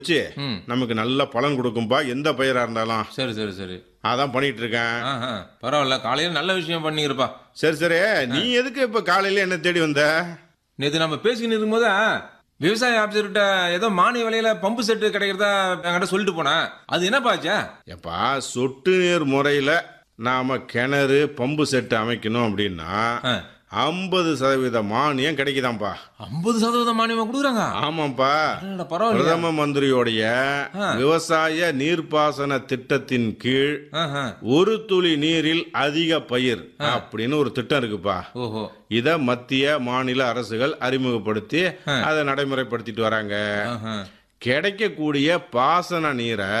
வச்சு ம் நமக்கு நல்ல பலன் கொடுக்கும்பா எந்த பயிரா இருந்தாலும் சரி சரி சரி அதான் பண்ணிட்டு இருக்கேன் ஆஹா பரவாயில்ல காலையில நல்ல விஷயம் பண்ணிருப்பா சரி சரி நீ எதுக்கு இப்ப காலையில என்ன தேடி வந்த நேத்து நம்ம பேசிக்கிட்டு இருக்கும்போது விவசாய ஆபீசர்கிட்ட ஏதோ மானிய விலையில பம்பு செட்டு கிடைக்கிறதா என்கிட்ட சொல்லிட்டு போனேன் அது என்னப்பா ஆச்சா எப்பா சொட்டு நீர் முறையில நாம கிணறு பம்பு செட்டு அமைக்கணும் அப்படின்னா ஆ. ஐம்பது சதவீத மானியம் கிடைக்குதாம்பா ஐம்பது சதவீதம் மானியமா கொடுக்குறாங்க ஆமாப்பா அடடா, பரவாயில்லையா பிரதம மந்திரியோடைய ஆ. விவசாய நீர்ப்பாசன திட்டத்தின் கீழ் ஆஹா. ஒரு துளி நீரில் அதிக பயிர் அப்படின்னு ஒரு திட்டம் இருக்குப்பா ஓஹோ இத மத்திய மாநில அரசுகள் அறிமுகப்படுத்தி அதை நடைமுறைப்படுத்திட்டு வராங்க ஆஹா. கிடைக்கக்கூடிய பாசன நீரை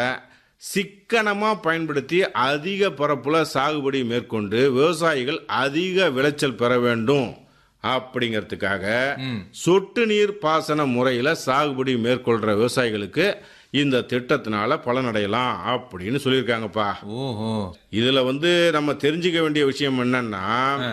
சிக்கனமா பயன்படுத்தி அதிக பரப்புல சாகுபடி மேற்கொண்டு விவசாயிகள் அதிக விளைச்சல் பெற வேண்டும் அப்படிங்கிறதுக்காக ம். சொட்டு நீர் பாசன முறையில சாகுபடி மேற்கொள்ற விவசாயிகளுக்கு இந்த திட்டத்தினால பலனடையலாம் அப்படின்னு சொல்லியிருக்காங்கப்பா ஓஹோ இதுல வந்து நம்ம தெரிஞ்சுக்க வேண்டிய விஷயம் என்னன்னா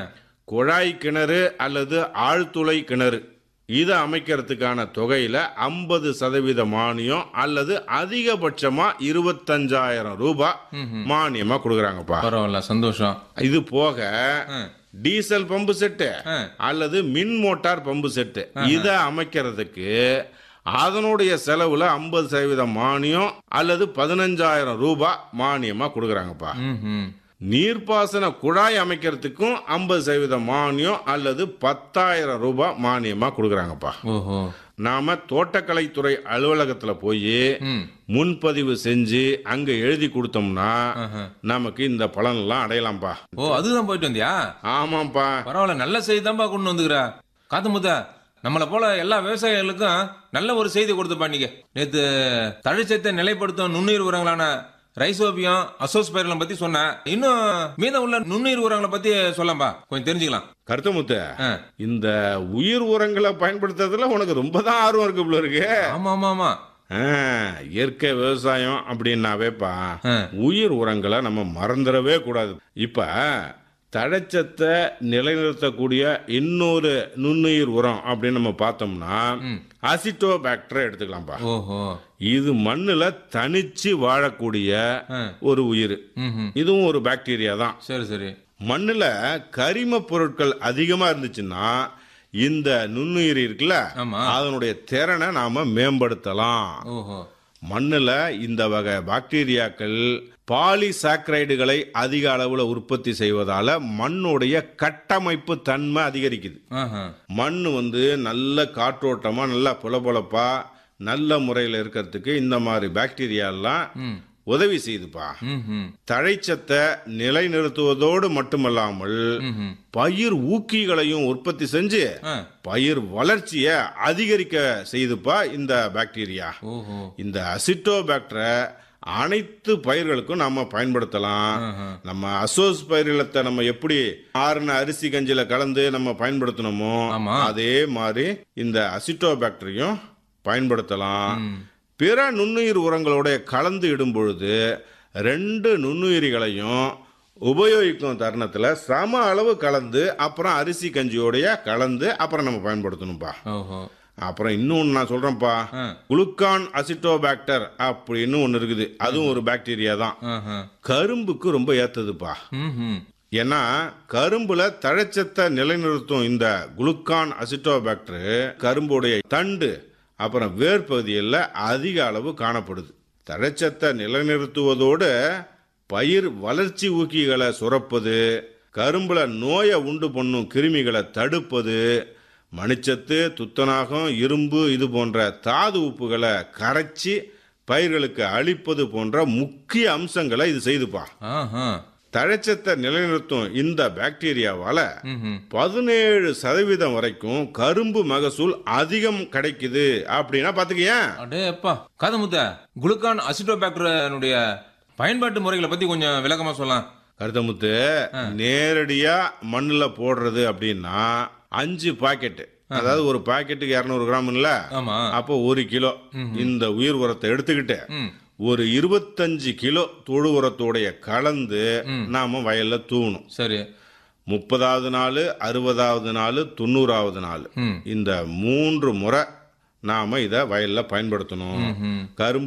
குழாய் கிணறு அல்லது ஆழ்துளை கிணறு இதை அமைக்கிறதுக்கான தொகையில ஐம்பது சதவீத மானியம் அல்லது அதிகபட்சமா இருபத்தஞ்சாயிரம் ரூபாய் மானியமா கொடுக்குறாங்கப்பா பரவாயில்ல சந்தோஷம் இது போக ஆ. டீசல் பம்பு செட்டு ஆ. அல்லது மின் மோட்டார் பம்பு செட்டு இதை அமைக்கிறதுக்கு அதனுடைய செலவுல ஐம்பது சதவீதம் மானியம் அல்லது பதினஞ்சாயிரம் ரூபாய் மானியமா கொடுக்குறாங்கப்பா ம்ஹும். நீர்ப்பாசன குழாய் அமைக்கிறதுக்கும் ஐம்பது சதவீதம் மானியம் அல்லது பத்தாயிரம் ரூபாய் மானியமா கொடுக்குறாங்கப்பா ஓஹோ நாம தோட்டக்கலைத்துறை அலுவலகத்துல போய் ம் முன்பதிவு செஞ்சு அங்க எழுதி கொடுத்தோம்னா ஆஹா. நமக்கு இந்த பலன்லாம் அடையலாம்ப்பா ஓ அதுதான் போயிட்டு வந்தியா ஆமாப்பா பரவாயில்ல நல்ல செய்தி தான்ப்பா கொண்டு வந்துக்கிற காத்து முத்த நம்மளை போல எல்லா விவசாயிகளுக்கும் நல்ல ஒரு செய்தி கொடுத்துப்பா நீங்க நேத்து தழிச்சத்தை நிலைப்படுத்தும் நுண்ணுயிர் உரங்களான ரைசோபியம் அசோஸ்பைரலம் பத்தி சொன்னேன் இன்னும் மீதம் உள்ள நுண்ணுயிர் உரங்களை பத்தி சொல்லம்பா கொஞ்சம் தெரிஞ்சுக்கலாம் கருத்தமுத்து ஆ. இந்த உயிர் உரங்களை பயன்படுத்துறதுல உனக்கு ரொம்ப தான் ஆர்வம் இருக்கு போல இருக்கு ஆமா ஆமா ஆமா ஆ, இயற்கை விவசாயம் அப்படின்னாவேப்பா ஆ. உயிர் உரங்களை நம்ம மறந்துடவே கூடாது இப்ப தழைச்சத்தை நிலைநிறுத்தக்கூடிய இன்னொரு நுண்ணுயிர் உரம் அப்படின்னு நம்ம பார்த்தோம்னா அசிட்டோ எடுத்துக்கலாம்ப்பா ஓஹோ இது மண்ணுல தனிச்சு வாழக்கூடிய ஆ. ஒரு உயிர் ம் இதுவும் ஒரு பாக்டீரியா தான் சரி சரி மண்ணுல கரிம பொருட்கள் அதிகமா இருந்துச்சுன்னா இந்த நுண்ணுயிர் இருக்குல்ல ஆமா. அதனுடைய திறனை நாம மேம்படுத்தலாம் ஓஹோ மண்ணுல இந்த வகை பாக்டீரியாக்கள் பாலிசாக்கரைடுகளை அதிக அளவுல உற்பத்தி செய்வதால மண்ணுடைய கட்டமைப்பு தன்மை அதிகரிக்குது ஆஹா. மண் வந்து நல்ல காற்றோட்டமா நல்லா புலபுலப்பா நல்ல முறையில் இருக்கிறதுக்கு இந்த மாதிரி பாக்டீரியாலாம் ம் உதவி செய்யுதுப்பா ம் ம் தழைச்சத்தை நிலைநிறுத்துவதோடு மட்டுமல்லாமல் ம்ஹும். பயிர் ஊக்கிகளையும் உற்பத்தி செஞ்சு ஆ. பயிர் வளர்ச்சியை அதிகரிக்க செய்துப்பா இந்த பாக்டீரியா ஓஹோ இந்த அசிட்டோபாக்டரை அனைத்து பயிர்களுக்கும் நாம பயன்படுத்தலாம் ஆஹா. நம்ம அசோஸ் பயிரிலத்தை நம்ம எப்படி ஆறுன அரிசி கஞ்சில கலந்து நம்ம பயன்படுத்தணுமோ ஆமா. அதே மாதிரி இந்த அசிட்டோபாக்டரையும் பயன்படுத்தலாம் ம். பிற நுண்ணுயிர் உரங்களோட கலந்து இடும் பொழுது ரெண்டு நுண்ணுயிரிகளையும் உபயோகிக்கும் தருணத்துல சம அளவு கலந்து அப்புறம் அரிசி கஞ்சியோடைய கலந்து அப்புறம் நம்ம பயன்படுத்தணும்பா ஓஹோ அப்புறம் இன்னொன்று நான் சொல்றேன்ப்பா ஆ. குளுக்கான் அசிட்டோபாக்டர் அப்படின்னு ஒன்று இருக்குது அதுவும் ஒரு பாக்டீரியா தான் ஆஹா. கரும்புக்கு ரொம்ப ஏத்ததுப்பா ம்ஹும். ஏன்னா கரும்புல தழைச்சத்தை நிலைநிறுத்தும் இந்த குளுக்கான் அசிட்டோபாக்டர் கரும்புடைய தண்டு அப்புறம் வேர் பகுதியில் அதிக அளவு காணப்படுது தழைச்சத்தை நிலைநிறுத்துவதோடு பயிர் வளர்ச்சி ஊக்கிகளை சுரப்பது கரும்புல நோயை உண்டு பண்ணும் கிருமிகளை தடுப்பது மணிச்சத்து துத்தநாகம் இரும்பு இது போன்ற தாது உப்புகளை கரைச்சி பயிர்களுக்கு அளிப்பது போன்ற முக்கிய அம்சங்களை இது செய்துப்பா ஆஹா. தழைச்சத்தை நிலைநிறுத்தும் இந்த பாக்டீரியாவால ம்ஹும். பதினேழு சதவீதம் வரைக்கும் கரும்பு மகசூல் அதிகம் கிடைக்குது அப்படின்னா பாத்துக்கேன் அடே அப்பா காதமுத்த குளுக்கான் அசிட்டோபாக்டரனுடைய பயன்பாட்டு முறைகளை பத்தி கொஞ்சம் விளக்கமா சொல்லலாம் கருத்தமுத்து நேரடியா மண்ணுல போடுறது அப்படின்னா அஞ்சு பாக்கெட் அதாவது ஒரு பாக்கெட்டுக்கு இரநூறு கிராம் இல்ல ஆமா அப்போ ஒரு கிலோ இந்த உயிர் உரத்தை எடுத்துக்கிட்டு ம் ஒரு இருபத்தஞ்சு கிலோ தொழு உரத்தோடைய கலந்து நாம வயல்ல தூவணும் சரி முப்பதாவது நாள் அறுபதாவது நாள் தொண்ணூறாவது நாள் ம் இந்த மூன்று முறை நாம இதை வயல்ல பயன்படுத்தணும் கரும்பு